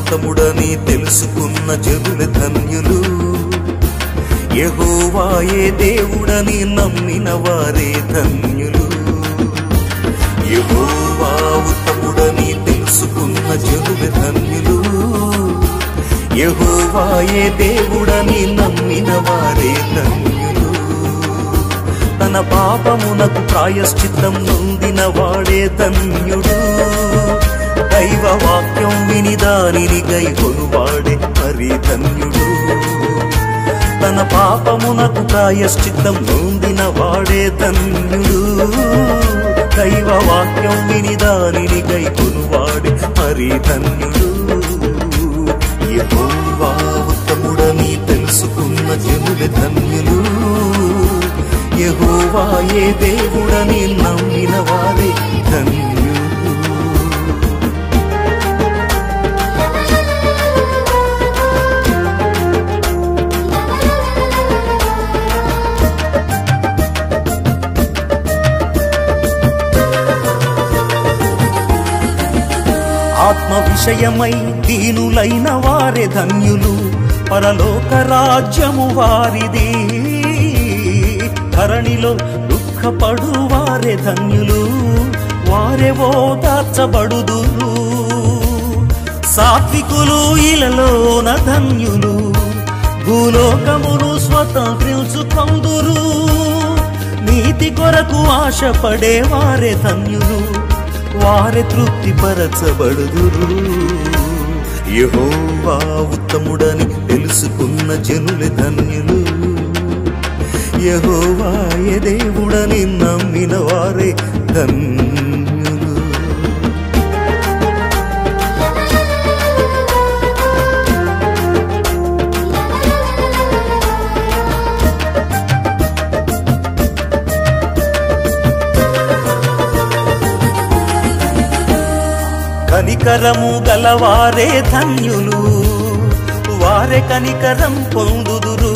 ఉత్తముడని తెలుసుకున్న జనుల ధన్యులు యెహోవాయే దేవుడని నమ్మిన వారే ధన్యులు యెహోవా ఉత్తముడని తెలుసుకున్న జనుల ధన్యులు యెహోవాయే దేవుడని నమ్మిన వారే ధన్యులు తన పాపమునకు ప్రాయశ్చిత్తం నొందిన వాడే ధన్యుడు దైవ వాక్యం విని దానిని గైకొనువాడే మరి ధన్యుడు తన పాపమునకు ప్రాయశ్చిత్తం నొందిన వాడే ధన్యుడు దైవ వాక్యం విని దానిని గైకొనువాడే మరి ధన్యుడు యెహోవా ఉత్తముడని తెలుసుకున్న జనుల ధన్యులు యెహోవాయే దేవుడని నమ్మిన వారే ధన్యులు ఆత్మ విషయమై దీనులైన వారే ధన్యులు పరలోక రాజ్యము వారిది ధరణిలో దుఃఖపడు వారే ధన్యులు వారే ఓదార్చబడుదురు సాత్వికులు ఇలలోన ధన్యులు భూలోకమును స్వతంత్రించుకొందురు నీతి కొరకు ఆశపడే వారే ధన్యులు వారి తృప్తి పరచబడుదురు యెహోవా ఉత్తముడని తెలుసుకున్న జనుల ధన్యులు యెహోవా ఏ దేవుడని నమ్మిన వారే ధన్యులు కనికరము గలవారే ధన్యులు వారే కనికరం పొందుదురు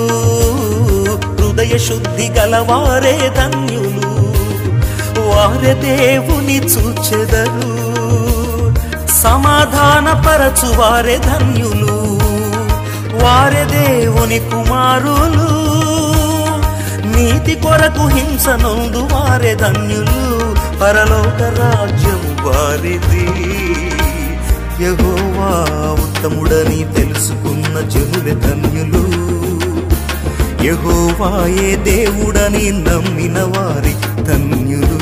హృదయ శుద్ధి గలవారే ధన్యులు వారే దేవుని చూచెదరు సమాధాన పరచు వారే ధన్యులు వారే దేవుని కుమారులు నీతి కొరకు హింస నొందు వారే ధన్యులు పరలోక రాజ్యం వారిది యెహోవా ఉత్తముడని తెలుసుకున్న జనుల ధన్యులు యెహోవాయే దేవుడని నమ్మిన వారి ధన్యులు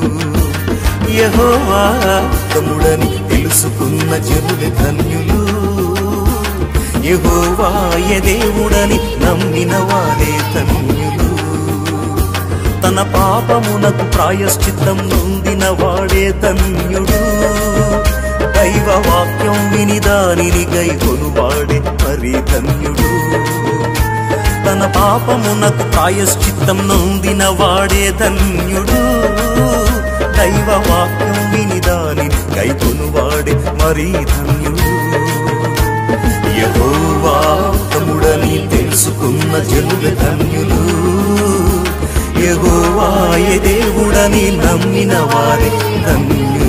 యెహోవా ఉత్తముడని తెలుసుకున్న జనుల ధన్యులు యెహోవాయే దేవుడని నమ్మిన వారే ధన్యులు తన పాపమునకు ప్రాయశ్చిత్తం నొందిన వాడే ధన్యుడు దైవ వాక్యం విని దానిని గైకొను వాడే మరి ధన్యుడు తన పాపమునకు ప్రాయశ్చిత్తం నొందిన వాడే ధన్యుడు దైవ వాక్యం విని దానిని గైకొను వాడే మరి ధన్యుడు యెహోవా తముడని తెలుసుకున్న జనుల ధన్యులు యెహోవాయే దేవుడని నమ్మిన వారే ధన్యులు